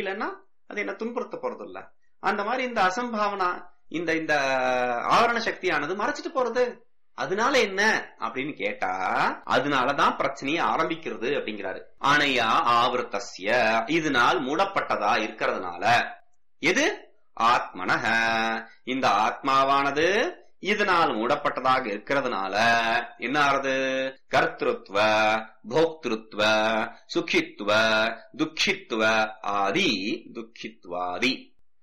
இல்லைன்னா அது என்ன துன்புறுத்த போறது இல்ல அந்த மாதிரி இந்த அசம்பாவனா இந்த இந்த ஆவரண சக்தியானது மறைச்சிட்டு போறது அதனால என்ன அப்படின்னு கேட்டா அதனாலதான் பிரச்சனையை ஆரம்பிக்கிறது அப்படிங்கிறாரு ஆனையா ஆவர்த்தஸ்ய இதனால் மூடப்பட்டதா இருக்கிறதுனால எது ஆத்மனக இந்த ஆத்மாவானது இதனால் மூடப்பட்டதாக இருக்கிறதுனால என்ன ஆறுது கர்த்திருத்வ போக்திருத்வ சுகித்துவ துக்கித்துவ ஆதி துக்கித்வாதி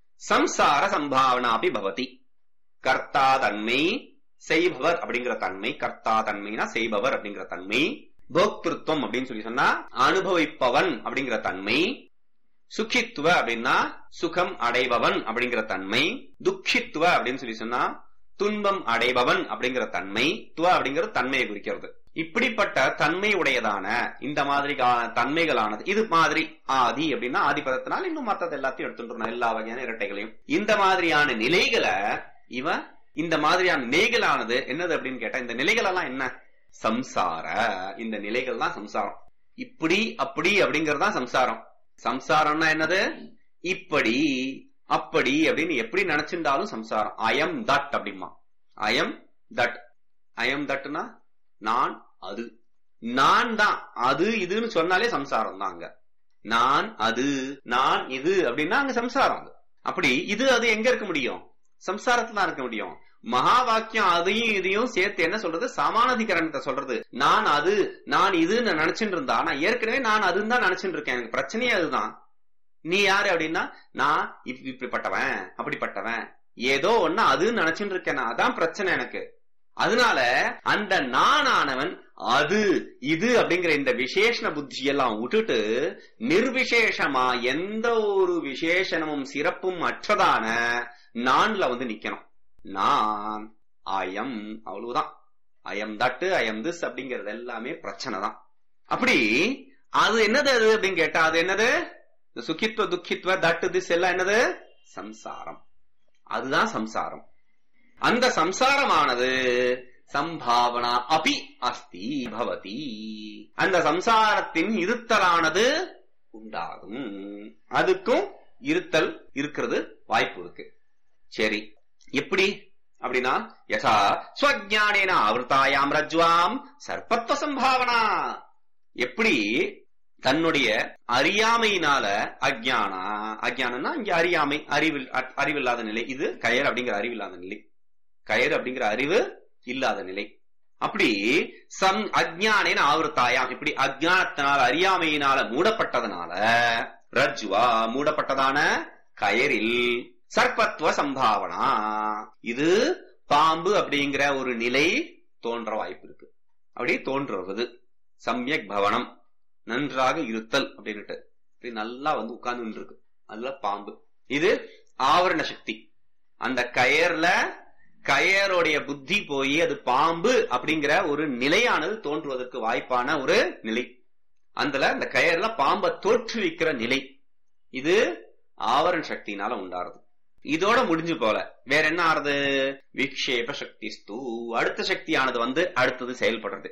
சம்சார சம்பாவனாபி பவதி கர்த்தா தன்மை செய்பவர் அப்படிங்கிற தன்மை கர்த்தா தன்மைனா செய்பவர் அப்படிங்கிற தன்மை போக்திருத்துவம் அப்படின்னு சொல்லி சொன்னா அனுபவிப்பவன் அப்படிங்கிற தன்மை சுகித்துவ அப்படின்னா சுகம் அடைபவன் அப்படிங்கிற தன்மை துக்கித்துவ அப்படின்னு சொல்லி சொன்னா துன்பம் அடைபவன் அப்படிங்கிற தன்மை துவ அப்படிங்கிறது தன்மையை குறிக்கிறது இப்படிப்பட்ட தன்மை உடையதான இந்த மாதிரி தன்மைகளானது இது மாதிரி ஆதி அப்படின்னா ஆதிபதத்தினால் இன்னும் மத்தது எல்லாத்தையும் எடுத்துட்டு எல்லா வகையான இரட்டைகளையும் இந்த மாதிரியான நிலைகளை இவன் இந்த மாதிரியான நிலைகளானது என்னது அப்படின்னு கேட்டா இந்த நிலைகள் எல்லாம் என்ன சம்சார இந்த நிலைகள் தான் சம்சாரம் இப்படி அப்படி அப்படிங்கறது தான் சம்சாரம் சம்சாரம்னா என்னது இப்படி அப்படி அப்படின்னு எப்படி நினைச்சிருந்தாலும் சம்சாரம் அயம் தட் அப்படிமா அயம் தட் அயம் தட்னா நான் அது நான் தான் அது இதுன்னு சொன்னாலே சம்சாரம் தான் அங்க நான் அது நான் இது அப்படின்னா அங்க சம்சாரம் அப்படி இது அது எங்க இருக்க முடியும் சம்சாரத்துல தான் இருக்க முடியும் மகா வாக்கியம் அதையும் இதையும் சேர்த்து என்ன சொல்றது சமானாதிகரணத்தை சொல்றது நான் அது நான் இதுன்னு நினைச்சுட்டு இருந்தா நான் ஏற்கனவே நான் அதுன்னு தான் நினைச்சுட்டு இருக்கேன் எனக்கு பிரச்சனையே அதுதான் நீ யாரு அப்படின்னா நான் இப்படிப்பட்டவன் அப்படிப்பட்டவன் ஏதோ ஒன்னு அதுன்னு நினைச்சுட்டு இருக்கேன் அதான் பிரச்சனை எனக்கு அதனால அந்த நானானவன் அது இது அப்படிங்கிற இந்த விசேஷண புத்தி எல்லாம் விட்டுட்டு நிர்விசேஷமா எந்த ஒரு விசேஷணமும் சிறப்பும் அற்றதான நான்ல வந்து நிக்கணும் நான் அயம் அவ்வளவுதான் அயம் தட்டு அயம் திஸ் அப்படிங்கறது எல்லாமே பிரச்சனை தான் அப்படி அது என்னது அது அப்படின்னு கேட்டா அது என்னது சுகித்வ துக்கித்வ தட்டு திஸ் எல்லாம் என்னது சம்சாரம் அதுதான் சம்சாரம் அந்த சம்சாரமானது சம்பாவனா அபி அஸ்தி பவதி அந்த சம்சாரத்தின் இருத்தலானது உண்டாகும் அதுக்கும் இருத்தல் இருக்கிறது வாய்ப்பு இருக்கு சரி எப்படி அப்படின்னா யசா ஸ்வஜானேன ஆவர்த்தாயாம் ரஜ்வாம் சர்ப்பத்துவ சம்பாவனா எப்படி தன்னுடைய அறியாமையினால அஜானா அஜானம்னா இங்க அறியாமை அறிவில் அறிவில்லாத நிலை இது கயர் அப்படிங்கிற அறிவில்லாத நிலை கயர் அப்படிங்கிற அறிவு இல்லாத நிலை அப்படி சம் அஜானேன ஆவர்த்தாயாம் இப்படி அஜானத்தினால் அறியாமையினால மூடப்பட்டதனால ரஜ்வா மூடப்பட்டதான கயரில் சர்ப்பத்துவ சம்பாவனா இது பாம்பு அப்படிங்கிற ஒரு நிலை தோன்ற வாய்ப்பு இருக்கு அப்படி தோன்றுவது சமயக் பவனம் நன்றாக இருத்தல் அப்படின்னுட்டு இப்படி நல்லா வந்து உட்கார்ந்து இருக்கு அதுல பாம்பு இது ஆவரண சக்தி அந்த கயர்ல கயருடைய புத்தி போய் அது பாம்பு அப்படிங்கிற ஒரு நிலையானது தோன்றுவதற்கு வாய்ப்பான ஒரு நிலை அதுல அந்த கயர்ல பாம்பை தோற்றுவிக்கிற நிலை இது ஆவரண சக்தினால உண்டாருது இதோட முடிஞ்சு போல வேற என்ன ஆறுது விக்ஷேப சக்தி ஸ்தூ அடுத்த சக்தியானது வந்து அடுத்தது செயல்படுறது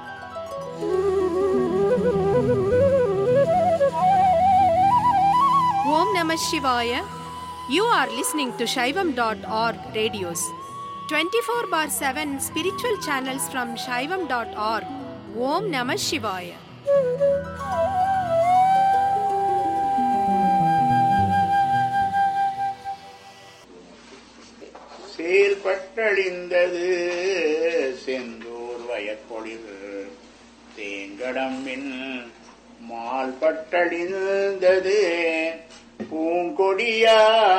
Om Namah Shivaya. You are listening to Shaivam.org radios. 24 bar 7 spiritual channels from Shaivam.org. Om Namah Shivaya. செயல்பட்டழிந்தது செந்தூர் வயற்பொழில் தேங்கடம்பின் மால் பட்டழிந்தது பூங்கொடியா